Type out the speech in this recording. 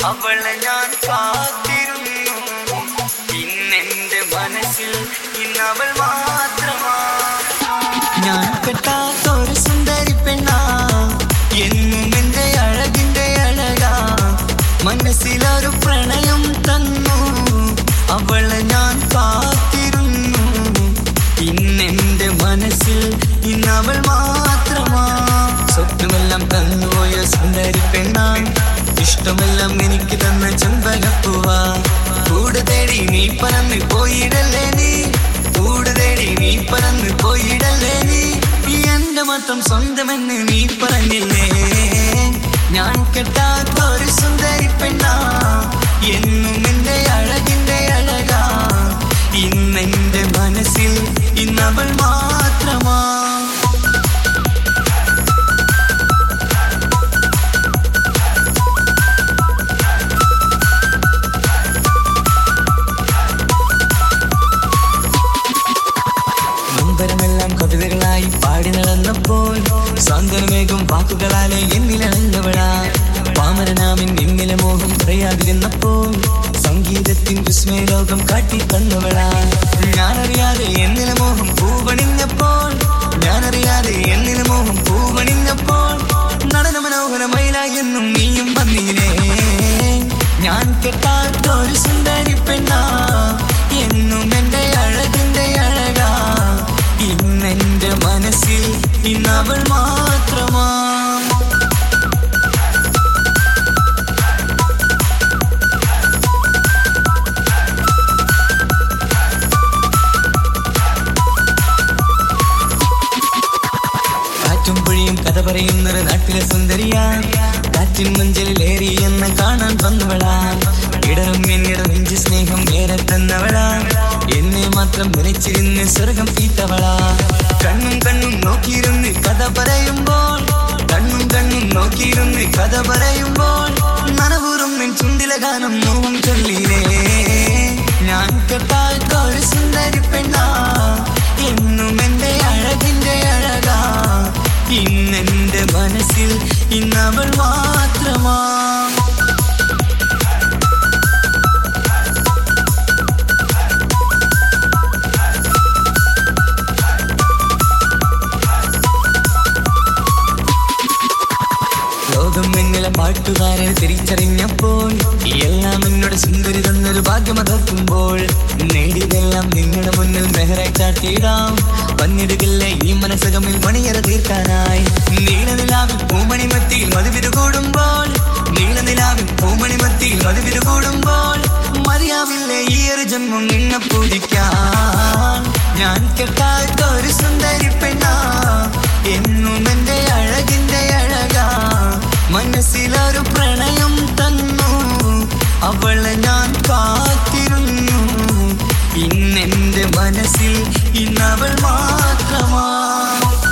അവളെ ഞാൻ കാത്തിരുന്നു ഇന്നെന്റെ മനസ്സിൽ ഇന്നവൾ മാത്രമാ ഞാൻ പെട്ടാത്തൊരു സുന്ദരി പെണ്ണാ എന്നും എന്റെ അഴകിന്റെ അഴകാ മനസ്സിലൊരു പ്രണയം തന്നു അവളെ ഞാൻ കാത്തിരുന്നു ഇന്നെന്റെ മനസ്സിൽ ഇന്നവൾ മാത്രമാ സ്വപ്നമെല്ലാം തന്നുപോയ സുന്ദരി പെണ്ണാ ഇഷ്ടമെല്ലാം എനിക്ക് തന്ന ചെമ്പകപ്പൂവാ കൂട് തേടി നീ പറന്ന് പോയിടല്ലേ നീ കൂട് തേടി നീ പറന്ന് പോയിടല്ലേ നീ ഈ എന്റെ മാത്രം സ്വന്തമെന്ന് നീ പറഞ്ഞില്ലേ ഞാൻ കെട്ടാത്ത ഒരു സുന്ദരി പെണ്ണാ എന്നും എന്റെ അഴകിന്റെ അഴകാ ഇന്നെന്റെ മനസ്സിൽ ഇന്നവൾ മാത്രമാ നമ്പരമെല്ലാം കവിതകളായി പാടി നടന്നപ്പോൾ സാന്ത്വനമേകും വാക്കുകളാലെ എന്നിലണഞ്ഞവളാ പാമരനാമിൻ എന്നിലെ മോഹം പറയാതിരുന്നപ്പോൾ സംഗീതത്തിൻ വിസ്മയലോകം കാട്ടി തന്നവളാ ഞാനറിയാതെ എന്നിലെ മോഹം പൂവണിഞ്ഞപ്പോൾ ഞാനറിയാതെ എന്നിലെ മോഹം പൂവണിഞ്ഞപ്പോൾ നടന മനോഹരമയിലായി എന്നും നീയും വന്നീലേ ഞാൻ കെട്ടാത്ത ഒരു സുന്ദരി പെണ്ണാ എന്നും എന്റെ അഴകിന്റെ അഴകാ ഇന്നെന്റെ മനസ്സിൽ ഇന്നവൾ മാത്രമാ കാറ്റും പുഴയും കഥ പറയുന്നൊരു നാട്ടിലെ സുന്ദരിയാ കാറ്റിൻ മഞ്ചലിലേറി എന്നെ കാണാൻ വന്നവളാ ഇടറും എന്നിട നെഞ്ച് സ്നേഹം നേരെ തന്നവളാ എന്നെ മാത്രം നനച്ചിരുന്ന് സ്വർഗം തീത്തവളാ കണ്ണും കണ്ണും നോക്കിയിരുന്ന് കഥ പറയുമ്പോൾ കണ്ണും കണ്ണും നോക്കിയിരുന്ന് കഥ പറയുമ്പോൾ നനവൂറും നിൻ ചുണ്ടിലെ ഗാനം നോവും ചൊല്ലിലേ ഞാൻ കേട്ടാൽ ഒരു സുന്ദരി പെണ്ണാ എന്നും എന്റെ അഴകിന്റെ അഴകാ ഇന്നെന്റെ മനസ്സിൽ ഇന്നവൾ മാത്രമാ ലോകം എന്നിലെ പാട്ടുകാരൻ തിരിച്ചറിഞ്ഞപ്പോൾ എല്ലാം എന്നോട് സുന്ദരി തന്നൊരു ഭാഗ്യമതർക്കുമ്പോൾ നേടിയതെല്ലാം നിങ്ങളുടെ മുന്നിൽ മെഹറായി ചാട്ടിയിടാം വന്നിടുകില്ല ഈ മനസ്സകമിൽ മണിയറ തീർക്കാനായി നീളനിലാവിൽ പൂമണിമത്തിയിൽ മധുവിരു കൂടുമ്പോൾ നീളനിലാവിൽ പൂമണിമത്തിയിൽ മധുവിരു കൂടുമ്പോൾ മതിയാവില്ലേ ഈ ഒരു ജന്മം നിന്നെ പൂജിക്കാൻ ഞാൻ കേട്ടാത്ത ഒരു സുന്ദരി പെണ്ണാ എന്നും എന്റെ അഴകിന്റെ അഴകാ മനസ്സിലൊരു പ്രണയം തന്നു അവളെ ഞാൻ കാത്തിരുന്നു ഇന്നെന്റെ മനസ്സിൽ ഇന്നവൾ മാത്രമാ